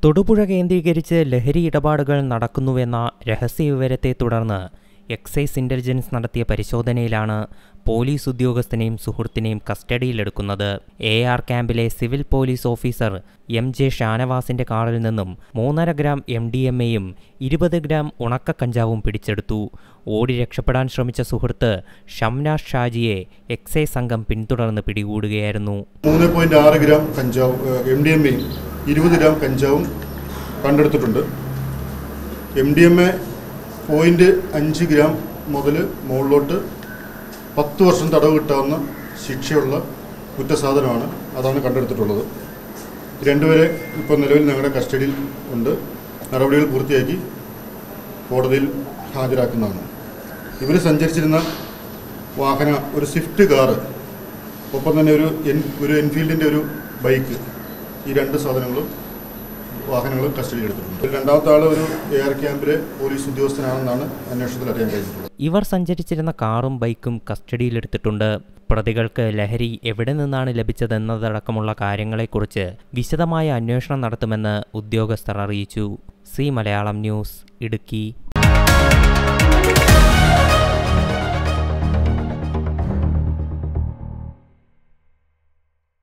തൊടുപുഴ കേന്ദ്രീകരിച്ച് ലഹരി ഇടപാടുകൾ നടക്കുന്നുവെന്ന രഹസ്യവിവരത്തെ തുടർന്ന് എക്സൈസ് ഇന്റലിജൻസ് നടത്തിയ പരിശോധനയിലാണ് പോലീസ് ഉദ്യോഗസ്ഥനെയും സുഹൃത്തിനെയും കസ്റ്റഡിയിലെടുക്കുന്നത് എ ആർ ക്യാമ്പിലെ civil police officer M J ഷാനവാസിന്റെ കാറിൽ നിന്നും മൂന്നര ഗ്രാം എം ഡി എം എയും ഇരുപത് ഗ്രാം ഉണക്ക കഞ്ചാവും പിടിച്ചെടുത്തു ഓടി രക്ഷപ്പെടാൻ ശ്രമിച്ച സുഹൃത്ത് ഷംനാഷ് ഷാജിയെ എക്സൈസ് സംഘം പിന്തുടർന്ന് പിടികൂടുകയായിരുന്നു മൂന്ന് പോയിന്റ് ആറ് ഗ്രാം കഞ്ചാവ് എം ഡി എം എയും ഇരുപത് ഗ്രാം കഞ്ചാവും കണ്ടെടുത്തിട്ടുണ്ട് M D M A point അഞ്ച് ഗ്രാം മുതൽ മുകളിലോട്ട് പത്ത് വർഷം തടവ് കിട്ടാവുന്ന ശിക്ഷയുള്ള കുറ്റസാധനമാണ് അതാണ് കണ്ടെടുത്തിട്ടുള്ളത് രണ്ടുപേരെ ഇപ്പോൾ നിലവിൽ ഞങ്ങളുടെ കസ്റ്റഡിയിൽ ഉണ്ട് നടപടികൾ പൂർത്തിയാക്കി കോടതിയിൽ ഹാജരാക്കുന്നതാണ് ഇവർ സഞ്ചരിച്ചിരുന്ന വാഹന ഒരു സ്വിഫ്റ്റ് കാറ് ഒപ്പം തന്നെ ഒരു എൻ ഒരു എൻഫീൽഡിൻ്റെ ഒരു ബൈക്ക് ഈ രണ്ട് സാധനങ്ങളും വാഹനങ്ങളും കസ്റ്റഡിയിൽ എടുത്തിട്ടുണ്ട് ഇതിൽ രണ്ടാമത്തെ ആൾ ഒരു എയർ ക്യാമ്പിലെ പോലീസ് ഉദ്യോഗസ്ഥനാണെന്നാണ് അന്വേഷണത്തിൽ അറിയാൻ കഴിഞ്ഞിട്ടുള്ളത് ഇവർ സഞ്ചരിച്ചിരുന്ന കാറും ബൈക്കും കസ്റ്റഡിയിലെടുത്തിട്ടുണ്ട് പ്രതികൾക്ക് ലഹരി എവിടെ നിന്നാണ് ലഭിച്ചതെന്നതടക്കമുള്ള കാര്യങ്ങളെക്കുറിച്ച് വിശദമായ അന്വേഷണം നടത്തുമെന്ന് ഉദ്യോഗസ്ഥർ അറിയിച്ചു സി മലയാളം ന്യൂസ് ഇടുക്കി